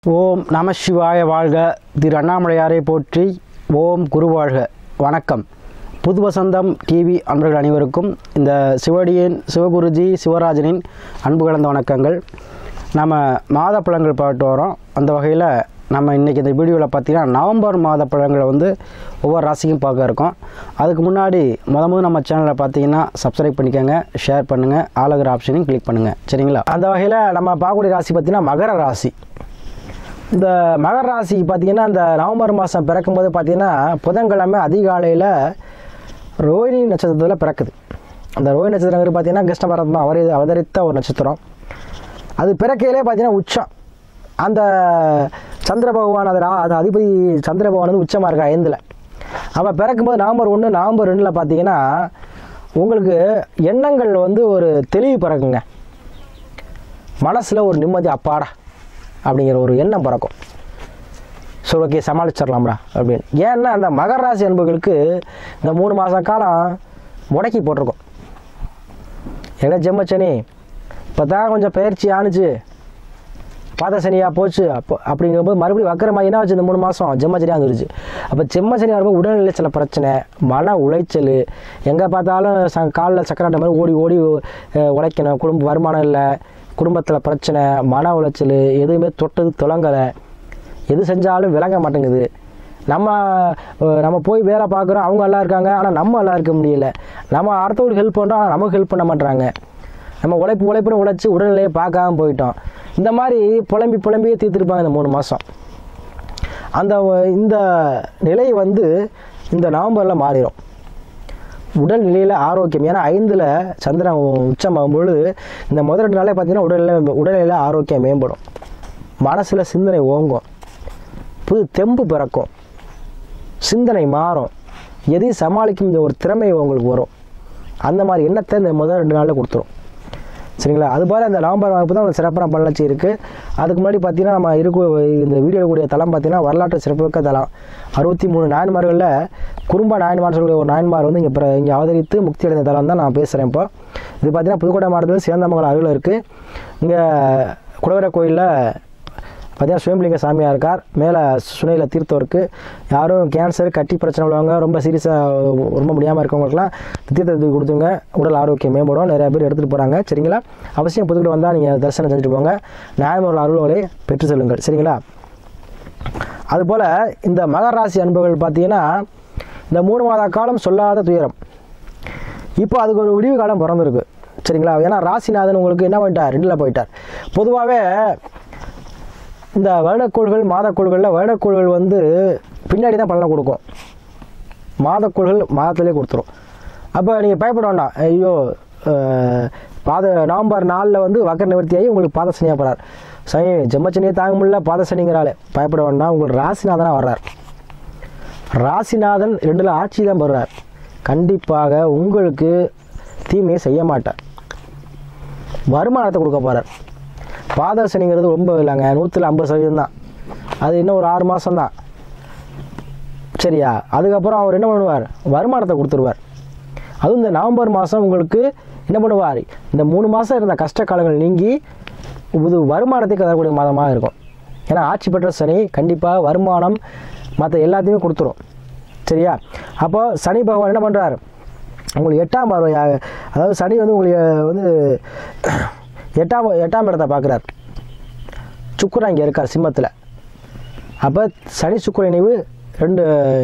ஓம் நம சிவாய வாழ்க திரு அண்ணாமலையாரை போற்றி ஓம் குரு வாழ்க வணக்கம் புது வசந்தம் டிவி அன்பர்கள் அனைவருக்கும் இந்த சிவடியின் சிவகுருஜி சிவராஜனின் அன்பு கலந்த வணக்கங்கள் நம்ம மாத பழங்கள் பாட்டு வரோம் அந்த வகையில் நம்ம இன்றைக்கி இந்த வீடியோவில் பார்த்தீங்கன்னா நவம்பர் மாத பழங்களை வந்து ஒவ்வொரு ராசிக்கும் பார்க்க இருக்கோம் அதுக்கு முன்னாடி முத முத நம்ம சேனலில் பார்த்தீங்கன்னா சப்ஸ்கிரைப் பண்ணிக்கோங்க ஷேர் பண்ணுங்கள் ஆளுகிற ஆப்ஷனையும் கிளிக் பண்ணுங்கள் சரிங்களா அந்த வகையில் நம்ம பார்க்கக்கூடிய ராசி பார்த்தீங்கன்னா மகர ராசி இந்த மகர ராசிக்கு பார்த்தீங்கன்னா இந்த நவம்பர் மாதம் பிறக்கும்போது பார்த்தீங்கன்னா புதன்கிழமை அதிகாலையில் ரோஹிணி நட்சத்திரத்தில் பிறக்குது அந்த ரோஹிணி நட்சத்திரங்கிறது பார்த்தீங்கன்னா கிருஷ்ண பரத்மா அவரை அவதரித்த ஒரு நட்சத்திரம் அது பிறக்கையிலே பார்த்தீங்கன்னா உச்சம் அந்த சந்திர பகவான் அது ரா- அது அதிபதி சந்திர பகவான் வந்து உச்சமாக இருக்கா ஐந்தில் அவன் பிறக்கும்போது நவம்பர் ஒன்று நவம்பர் ரெண்டில் பார்த்தீங்கன்னா உங்களுக்கு எண்ணங்கள் வந்து ஒரு தெளிவு பிறக்குங்க மனசில் ஒரு நிம்மதி அப்பாடா அப்படிங்கிற ஒரு எண்ணம் பிறக்கும் ஸோ ஓகே சமாளிச்சிடலாம்டா அப்படின்னு ஏன்னா அந்த மகர ராசி அன்புகளுக்கு இந்த மூணு மாத காலம் முடக்கி போட்டிருக்கோம் எங்க ஜெம்மச்சனி இப்போ தான் கொஞ்சம் பயிற்சி ஆணுச்சு பாத சனியாக போச்சு அப்போ அப்படிங்கும்போது மறுபடியும் வக்கரமாக என்ன ஆச்சு இந்த மூணு மாதம் ஜெம்மச்சனியாக வந்துருச்சு அப்போ ஜெம்மச்சனி வரும்போது உடல்நிலை சில பிரச்சனை மன உளைச்சல் எங்கே பார்த்தாலும் ச காலில் சக்கராட்ட மாதிரி ஓடி ஓடி அஹ், உழைக்கணும் குடும்ப வருமானம் இல்லை குடும்பத்தில் பிரச்சனை மன உளைச்சல் எதுவுமே தொட்டது துளங்கலை எது செஞ்சாலும் விளங்க மாட்டேங்குது நம்ம அஹ், நம்ம போய் வேலை பார்க்குறோம் அவங்க நல்லா இருக்காங்க ஆனால் நம்ம நல்லா இருக்க முடியல நம்ம அடுத்தவங்களுக்கு ஹெல்ப் பண்ணுறோம் ஆனால் நமக்கு ஹெல்ப் பண்ண மாட்றாங்க நம்ம உழைப்பு உழைப்புன்னு உழைச்சி உடல்நிலையை பார்க்காம போயிட்டோம் இந்த மாதிரி புலம்பி புலம்பியே தீர்த்துருப்பாங்க இந்த மூணு மாதம் அந்த வ- இந்த நிலை வந்து இந்த நவம்பரில் மாறிடும் உடல் நிலையில் ஆரோக்கியம் ஏன்னா ஐந்தில் சந்திரன் உச்சமாகும் பொழுது இந்த முதல் ரெண்டு நாளே பார்த்தீங்கன்னா உடல்நிலை உடல்நிலையில் ஆரோக்கியம் மேம்படும் மனசில் சிந்தனை ஓங்கும் புது தெம்பு பிறக்கும் சிந்தனை மாறும் எதையும் சமாளிக்கும் இந்த ஒரு திறமை உங்களுக்கு வரும் அந்த மாதிரி எண்ணத்தை இந்த முதல் ரெண்டு நாளில் கொடுத்துரும் சரிங்களா அது போல் இந்த நவம்பர் வகுப்பு தான் ஒரு சிறப்பான பலர்ச்சி இருக்குது அதுக்கு முன்னாடி பார்த்தீங்கன்னா நம்ம இருக்க இந்த வீடியோ கூடிய தளம் பார்த்தீங்கன்னா வரலாற்று சிறப்புமிக்க தளம் அறுபத்தி மூணு நாயன்மார்களில் குறும்ப நாயன்மார் சொல்லக்கூடிய ஒரு நாயன்மார் வந்து இங்கே இங்கே அவதரித்து முக்தி அடைந்த தளம் தான் நான் பேசுகிறேன் இப்போ இது பார்த்தீங்கன்னா புதுக்கோட்டை மாவட்டத்தில் சேந்தமங்கலம் அருகில் இருக்குது இங்கே குடவரை கோயிலில் பார்த்தீங்கன்னா சுயம்பலிங்க சாமியாக இருக்கார் மேலே சுனையில் தீர்த்தம் இருக்குது யாரும் கேன்சர் கட்டி பிரச்சனை உள்ளவங்க ரொம்ப சீரியஸாக ரொம்ப முடியாமல் இருக்கவங்களுக்குலாம் இந்த தீர்த்தத்தை கொடுத்துங்க உடல் ஆரோக்கியம் மேம்படும் நிறைய பேர் எடுத்துகிட்டு போகிறாங்க சரிங்களா அவசியம் புதுக்கிட்ட வந்தால் நீங்கள் தரிசனம் செஞ்சுட்டு போங்க நியாயமான அருள்களை பெற்று செல்லுங்கள் சரிங்களா அதுபோல் இந்த மகர ராசி அன்பர்கள் பார்த்தீங்கன்னா இந்த மூணு மாத காலம் சொல்லாத துயரம் இப்போ அதுக்கு ஒரு விடிவு காலம் பிறந்திருக்கு சரிங்களா ஏன்னா ராசிநாதன் உங்களுக்கு என்ன பண்ணிட்டார் ரெண்டில் போயிட்டார் பொதுவாகவே இந்த வருடக்கோள்கள் மாதக்கோள்களில் வருடக்கோள்கள் வந்து பின்னாடி தான் பலனை கொடுக்கும் மாதக்கோள்கள் மாதத்திலே கொடுத்துரும் அப்போ நீங்கள் பயப்பட வேண்டாம் ஐயோ அஹ், பாத நவம்பர் நாலில் வந்து வக்கர நிவர்த்தியாகி உங்களுக்கு பாத சனியாக போகிறார் சனி ஜெம்மச்சனியை தாங்க முடியல பாத சனிங்கிறாலே பயப்பட வேண்டாம் உங்களுக்கு ராசிநாதனாக வர்றார் ராசிநாதன் ரெண்டில் ஆட்சி தான் பெறுறார் கண்டிப்பாக உங்களுக்கு தீமையை செய்ய மாட்டார் வருமானத்தை கொடுக்க போகிறார் பாதசனிங்கிறது ரொம்ப இல்லைங்க நூற்றில் ஐம்பது சதவீதம் தான் அது இன்னும் ஒரு ஆறு மாதம் தான் சரியா அதுக்கப்புறம் அவர் என்ன பண்ணுவார் வருமானத்தை கொடுத்துருவார் அதுவும் இந்த நவம்பர் மாதம் உங்களுக்கு என்ன பண்ணுவார் இந்த மூணு மாதம் இருந்த கஷ்ட காலங்கள் நீங்கி இது வருமானத்தை தரக்கூடிய மாதமாக இருக்கும் ஏன்னா ஆட்சி பெற்ற சனி கண்டிப்பாக வருமானம் மற்ற எல்லாத்தையுமே கொடுத்துரும் சரியா அப்போ சனி பகவான் என்ன பண்ணுறார் உங்களுக்கு எட்டாம் பார்வையாக அதாவது சனி வந்து உங்களுக்கு வந்து எட்டாம் எட்டாம் இடத்தை பார்க்குறார் சுக்குரன் இங்கே இருக்கார் சிம்மத்தில் அப்போ சனி சுக்கிர இணைவு ரெண்டு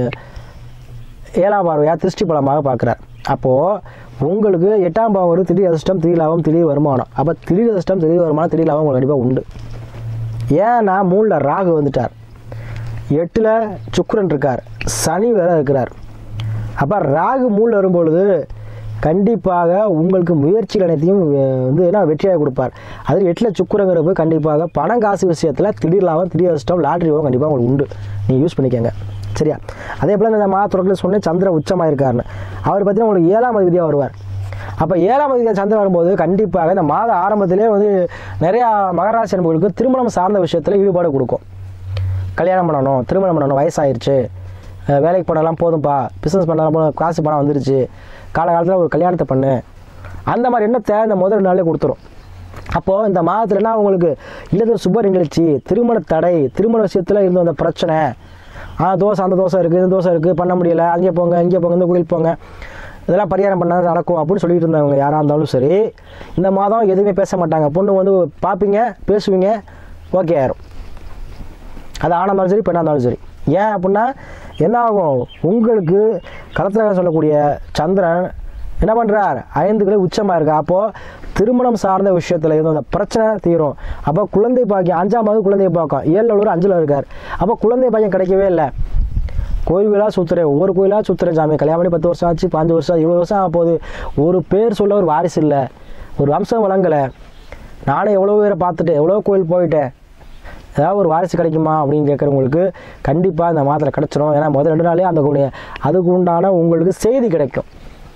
ஏழாம் பார்வையாக திருஷ்டி பலமாக பார்க்குறார் அப்போது உங்களுக்கு எட்டாம் பாவம் வரும் திடீர் அதிர்ஷ்டம் திடீர் லாபம் திடீர் வருமானம் அப்போ திடீர் அதிர்ஷ்டம் திடீர் வருமானம் திடீர் லாபம் உங்களுக்கு கண்டிப்பாக உண்டு ஏன்னா மூணில் ராகு வந்துட்டார் எட்டில் சுக்கிரன் இருக்கார் சனி வேற இருக்கிறார் அப்போ ராகு மூணில் வரும்பொழுது கண்டிப்பாக உங்களுக்கு முயற்சிகள் அனைத்தையும் அஹ், வந்து என்ன வெற்றியாக கொடுப்பார் அது எட்டில் சுக்குரங்கிறப்ப கண்டிப்பாக பணம் காசு விஷயத்தில் திடீர் லாபம் திடீர் அதிர்ஷ்டம் லாட்ரி யோகம் கண்டிப்பாக உங்களுக்கு உண்டு நீங்கள் யூஸ் பண்ணிக்கோங்க சரியா அதே போல் இந்த மாதத்தொடரில் சொன்னேன் சந்திர உச்சமாக இருக்காருன்னு அவர் பார்த்தீங்கன்னா உங்களுக்கு ஏழாம் அதிபதியாக வருவார் அப்போ ஏழாம் அதிபதியாக சந்திரன் வரும்போது கண்டிப்பாக இந்த மாத ஆரம்பத்திலே வந்து நிறையா மகராசி அன்பர்களுக்கு திருமணம் சார்ந்த விஷயத்தில் ஈடுபாடு கொடுக்கும் கல்யாணம் பண்ணணும் திருமணம் பண்ணணும் வயசாயிருச்சு அஹ் வேலைக்கு போனாலாம் போதும்ப்பா பிஸ்னஸ் பண்ணலாம் போதும் காசு பணம் வந்துருச்சு காலகாலத்தில் ஒரு கல்யாணத்தை பண்ணு அந்த மாதிரி எண்ணத்தை இந்த முதல் நாளே கொடுத்துரும் அப்போது இந்த மாதத்துலனா உங்களுக்கு இல்லது சுப நிகழ்ச்சி திருமண தடை திருமண விஷயத்தில் இருந்த அந்த பிரச்சனை ஆ தோசை அந்த தோசை இருக்குது இந்த தோசை இருக்குது பண்ண முடியல அங்கே போங்க இங்கே போங்க இந்த கோயில் போங்க இதெல்லாம் பரிகாரம் பண்ணால் நடக்கும் அப்படின்னு சொல்லிட்டு இருந்தவங்க யாராக இருந்தாலும் சரி இந்த மாதம் எதுவுமே பேச மாட்டாங்க பொண்ணு வந்து பார்ப்பீங்க பேசுவீங்க ஓகே ஆயிரும் அது ஆணாக இருந்தாலும் சரி பெண்ணாக இருந்தாலும் சரி ஏன் அப்படின்னா என்ன ஆகும் உங்களுக்கு களத்தில் சொல்லக்கூடிய சந்திரன் என்ன பண்ணுறார் ஐந்து கிலோ உச்சமாக இருக்கு அப்போது திருமணம் சார்ந்த விஷயத்தில் இருந்த அந்த பிரச்சனை தீரும் அப்போ குழந்தை பாக்கியம் அஞ்சாமாவது குழந்தை பாக்கம் ஏழில் உள்ள அஞ்சில் இருக்கார் அப்போ குழந்தை பாக்கியம் கிடைக்கவே இல்லை கோயிலாக சுற்றுறேன் ஒவ்வொரு கோயிலாக சுற்றுறேன் சாமி கல்யாணம் பண்ணி பத்து வருஷம் ஆச்சு பாஞ்சு வருஷம் இருபது வருஷம் ஆக போகுது ஒரு பேர் சொல்ல ஒரு வாரிசு இல்லை ஒரு வம்சம் வழங்கலை நானே எவ்வளோ பேரை பார்த்துட்டு எவ்வளோ கோயில் போயிட்டேன் ஏதாவது ஒரு வாரிசு கிடைக்குமா அப்படின்னு கேட்குறவங்களுக்கு கண்டிப்பாக இந்த மாதத்தில் கிடச்சிரும் ஏன்னா முதல் ரெண்டு நாளே அந்த கூடிய அதுக்கு உண்டான உங்களுக்கு செய்தி கிடைக்கும்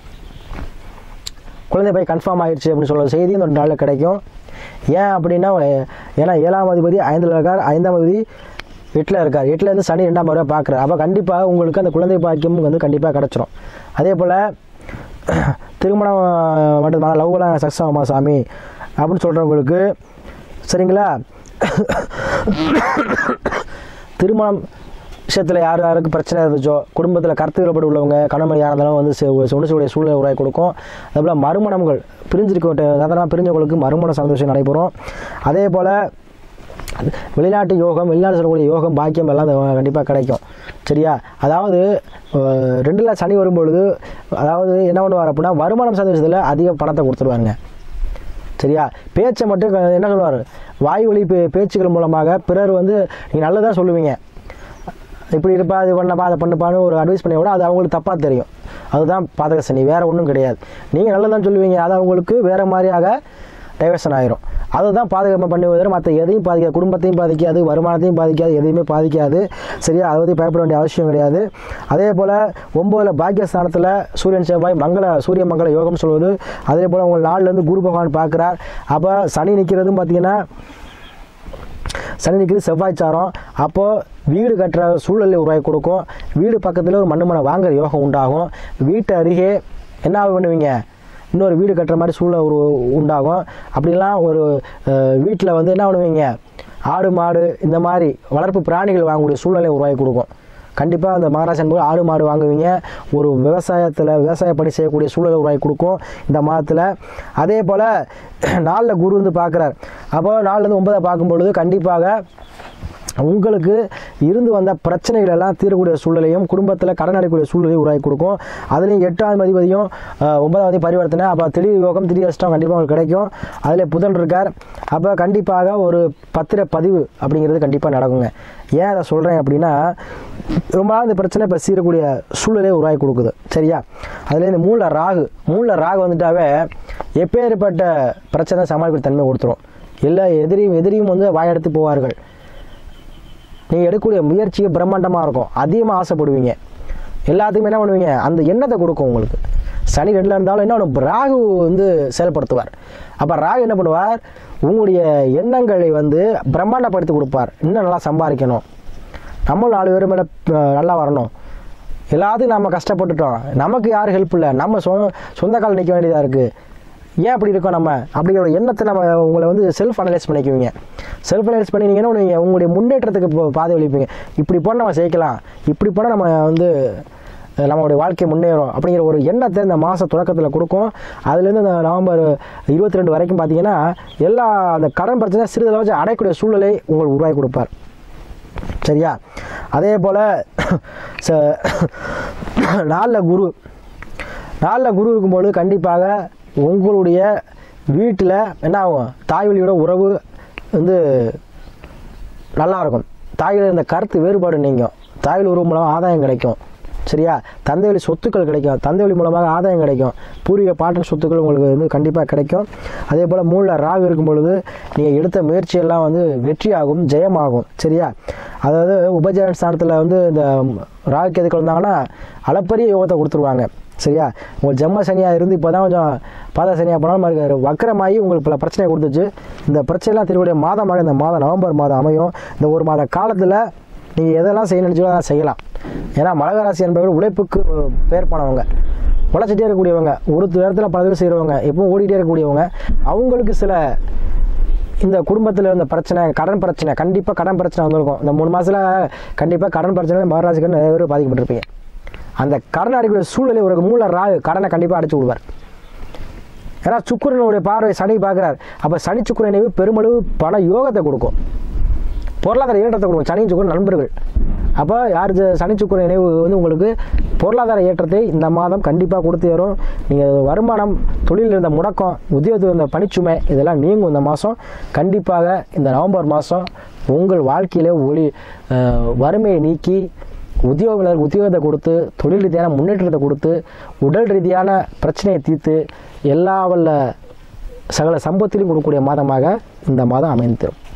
குழந்தை பை கன்ஃபார்ம் ஆயிடுச்சு அப்படின்னு சொல்கிற செய்தி இந்த ரெண்டு நாளில் கிடைக்கும் ஏன் அப்படின்னா ஏன்னா ஏழாம் அதிபதி ஐந்தில் இருக்கார் ஐந்தாம் அதிபதி எட்டில் இருக்கார் எட்டில் இருந்து சனி ரெண்டாம் முறை பார்க்குறாரு அப்போ கண்டிப்பாக உங்களுக்கு அந்த குழந்தை பாக்கியம் வந்து கண்டிப்பாக கிடச்சிரும் அதே போல் திருமணம் மட்டும் லவ்லாம் சக்ஸஸ் ஆகுமா சாமி அப்படின்னு சொல்கிறவங்களுக்கு சரிங்களா திருமணம் விஷயத்தில் யார் யாருக்கு பிரச்சனை இருந்துச்சோ குடும்பத்தில் கருத்து வேறுபாடு உள்ளவங்க கணவன் யாராக இருந்தாலும் வந்து சொடிச்சக்கூடிய சூழ்நிலை உருவாக்கி கொடுக்கும் அதுபோல் மறுமணங்கள் பிரிஞ்சிருக்க அதெல்லாம் பிரிஞ்சவங்களுக்கு மறுமண சந்தோஷம் நடைபெறும் அதே போல் வெளிநாட்டு யோகம் வெளிநாடு சொல்லக்கூடிய யோகம் பாக்கியம் எல்லாம் கண்டிப்பாக கிடைக்கும் சரியா அதாவது அஹ், ரெண்டுல சனி வரும்பொழுது அதாவது என்ன பண்ணுவார் அப்படின்னா வருமானம் சந்தோஷத்தில் அதிக பணத்தை கொடுத்துருவாங்க சரியா பேச்சை மட்டும் க- என்ன சொல்லுவார் வாய் வழி பே பேச்சுக்கள் மூலமாக பிறர் வந்து நீங்கள் நல்லதாக சொல்லுவீங்க இப்படி இருப்பா இது பண்ணப்பா அதை பண்ணுப்பான்னு ஒரு அட்வைஸ் பண்ணி விட அது அவங்களுக்கு தப்பாக தெரியும் அதுதான் பாதக சனி வேறு ஒன்றும் கிடையாது நீங்கள் நல்லதான் சொல்லுவீங்க அது அவங்களுக்கு வேறு மாதிரியாக டைவர்ஷன் ஆயிரும் அதுதான் பாதுகாப்பு பண்ணி தவிர மற்ற எதையும் பாதிக்காது குடும்பத்தையும் பாதிக்காது வருமானத்தையும் பாதிக்காது எதையுமே பாதிக்காது சரியா அதை பற்றி பயப்பட வேண்டிய அவசியம் கிடையாது அதே போல் ஒம்போதில் பாக்கியஸ்தானத்தில் சூரியன் செவ்வாய் மங்கள சூரிய மங்கள யோகம் சொல்வது அதே போல் உங்கள் நாள்லேருந்து குரு பகவான் பார்க்குறார் அப்போ சனி நிற்கிறதும் பார்த்தீங்கன்னா சனி நிற்கிறது செவ்வாய் சாரம் அப்போது வீடு கட்டுற சூழலை உருவாக்கி கொடுக்கும் வீடு பக்கத்தில் ஒரு மண்ணு மனை வாங்குற யோகம் உண்டாகும் வீட்டு அருகே என்ன பண்ணுவீங்க இன்னொரு வீடு கட்டுற மாதிரி சூழல் ஒரு உண்டாகும் அப்படிலாம் ஒரு வீட்டில் வந்து என்ன பண்ணுவீங்க ஆடு மாடு இந்த மாதிரி வளர்ப்பு பிராணிகள் வாங்கக்கூடிய சூழலை உருவாக்கி கொடுக்கும் கண்டிப்பாக அந்த மகாராஜன் போய் ஆடு மாடு வாங்குவீங்க ஒரு விவசாயத்தில் விவசாய பணி செய்யக்கூடிய சூழலை உருவாக்கி கொடுக்கும் இந்த மாதத்தில் அதே போல் நாளில் குரு வந்து பார்க்குறார் அப்போ நாலுலேருந்து ஒன்பதை பார்க்கும் பொழுது கண்டிப்பாக உங்களுக்கு இருந்து வந்த பிரச்சனைகள் எல்லாம் தீரக்கூடிய சூழ்நிலையும் குடும்பத்தில் கடன் அடையக்கூடிய சூழ்நிலையும் உருவாக்கி கொடுக்கும் அதுலேயும் எட்டாவது அதிபதியும் அஹ், ஒன்பதாவது அதிபதி பரிவர்த்தனை அப்போ திடீர் யோகம் திடீர் கஷ்டம் கண்டிப்பாக உங்களுக்கு கிடைக்கும் அதில் புதன் இருக்கார் அப்போ கண்டிப்பாக ஒரு பத்திர பதிவு அப்படிங்கிறது கண்டிப்பாக நடக்குங்க ஏன் அதை சொல்கிறேன் அப்படின்னா ரொம்ப நாள் இந்த பிரச்சனை இப்போ சீரக்கூடிய சூழ்நிலையை உருவாக்கி கொடுக்குது சரியா அதில் இந்த மூணில் ராகு மூணில் ராகு வந்துட்டாவே எப்பேற்பட்ட பிரச்சனை சமாளிக்கிற தன்மை கொடுத்துரும் எல்லா எதிரியும் எதிரியும் வந்து வாயெடுத்து போவார்கள் நீங்கள் எடுக்கக்கூடிய முயற்சியே பிரம்மாண்டமாக இருக்கும் அதிகமாக ஆசைப்படுவீங்க எல்லாத்துக்குமே என்ன பண்ணுவீங்க அந்த எண்ணத்தை கொடுக்கும் உங்களுக்கு சனி ரெண்டில் இருந்தாலும் என்ன பண்ணும் ராகு வந்து செயல்படுத்துவார் அப்போ ராகு என்ன பண்ணுவார் உங்களுடைய எண்ணங்களை வந்து பிரம்மாண்டப்படுத்தி கொடுப்பார் இன்னும் நல்லா சம்பாதிக்கணும் நம்மளும் நாலு பேர் மேலே அஹ், நல்லா வரணும் எல்லாத்துக்கும் நம்ம கஷ்டப்பட்டுட்டோம் நமக்கு யாரும் ஹெல்ப் இல்லை நம்ம சொந்த சொந்த கால் நிற்க வேண்டியதாக இருக்குது ஏன் அப்படி இருக்கோம் நம்ம அப்படிங்கிற ஒரு எண்ணத்தை நம்ம உங்களை வந்து செல்ஃப் அனலைஸ் பண்ணிக்குவீங்க செல்ஃப் அனலைஸ் பண்ணி நீங்கள் என்ன பண்ணுவீங்க உங்களுடைய முன்னேற்றத்துக்கு இப்போ பாதை வலிப்பீங்க இப்படி போனால் நம்ம சேர்க்கலாம் இப்படி போனால் நம்ம வந்து அஹ், நம்மளுடைய வாழ்க்கை முன்னேறும் அப்படிங்கிற ஒரு எண்ணத்தை இந்த மாத தொடக்கத்தில் கொடுக்கும் அதுலேருந்து இந்த நவம்பர் இருபத்தி ரெண்டு வரைக்கும் பார்த்தீங்கன்னா எல்லா அந்த கடன் பிரச்சனை சிறிதளவு வச்சு அடையக்கூடிய சூழ்நிலை உங்களுக்கு உருவாக்கி கொடுப்பார் சரியா அதே போல் ச நாளில் குரு நாளில் குரு இருக்கும்போது கண்டிப்பாக உங்களுடைய வீட்டில் என்ன ஆகும் தாய் வழியோட உறவு வந்து நல்லா இருக்கும் தாயில் இருந்த கருத்து வேறுபாடு நீங்கும் தாயில் உறவு மூலமாக ஆதாயம் கிடைக்கும் சரியா தந்தை வழி சொத்துக்கள் கிடைக்கும் தந்தை வழி மூலமாக ஆதாயம் கிடைக்கும் பூர்வீக பாட்டன் சொத்துக்கள் உங்களுக்கு வந்து கண்டிப்பாக கிடைக்கும் அதே போல் மூணில் ராகு இருக்கும் பொழுது நீங்கள் எடுத்த முயற்சியெல்லாம் வந்து வெற்றியாகும் ஜெயமாகும் சரியா அதாவது உபஜய ஸ்தானத்தில் வந்து இந்த ராகு கேதுக்கள் வந்தாங்கன்னா அளப்பரிய யோகத்தை கொடுத்துருவாங்க சரியா உங்களுக்கு ஜம்ம சனியாக இருந்து இப்போ தான் கொஞ்சம் பாத சனியாக போனாலும் மறுக்க வக்கரமாகி உங்களுக்கு பல பிரச்சனையை கொடுத்துச்சு இந்த பிரச்சனைலாம் திருவிடைய மாதமாக இந்த மாதம் நவம்பர் மாதம் அமையும் இந்த ஒரு மாத காலத்தில் நீங்கள் எதெல்லாம் செய்ய நினச்சோ அதெல்லாம் செய்யலாம் ஏன்னா மகராசி என்பவர்கள் உழைப்புக்கு பேர் போனவங்க உழைச்சிட்டே இருக்கக்கூடியவங்க ஒரு நேரத்தில் பல பேர் செய்கிறவங்க எப்பவும் ஓடிட்டே இருக்கக்கூடியவங்க அவங்களுக்கு சில இந்த குடும்பத்தில் இருந்த பிரச்சனை கடன் பிரச்சனை கண்டிப்பாக கடன் பிரச்சனை வந்திருக்கும் இந்த மூணு மாதத்தில் கண்டிப்பாக கடன் பிரச்சனை மகராசிக்கு நிறைய பேர் பாதிக்கப்பட்டிருப்பீங்க அந்த கடன் அடிக்கக்கூடிய சூழ்நிலை ஒரு மூல ராகு கடனை கண்டிப்பாக அடிச்சு விடுவார் ஏன்னா சுக்கிரனுடைய பார்வை சனி பார்க்குறார் அப்போ சனி சுக்கிரன் நினைவு பெருமளவு பண யோகத்தை கொடுக்கும் பொருளாதார ஏற்றத்தை கொடுக்கும் சனி சுக்கிரன் நண்பர்கள் அப்போ யார் இது சனி சுக்கிரன் நினைவு வந்து உங்களுக்கு பொருளாதார ஏற்றத்தை இந்த மாதம் கண்டிப்பாக கொடுத்து தரும் நீங்கள் வருமானம் தொழிலில் இருந்த முடக்கம் உத்தியோகத்தில் இருந்த பணிச்சுமை இதெல்லாம் நீங்கும் இந்த மாதம் கண்டிப்பாக இந்த நவம்பர் மாதம் உங்கள் வாழ்க்கையில ஒளி அஹ், வறுமையை நீக்கி உத்தியோகங்களுக்கு உத்தியோகத்தை கொடுத்து தொழில் ரீதியான முன்னேற்றத்தை கொடுத்து உடல் ரீதியான பிரச்சனையை தீர்த்து எல்லா வல்ல சகல சம்பத்திலையும் கொடுக்கக்கூடிய மாதமாக இந்த மாதம் அமைந்து தரும்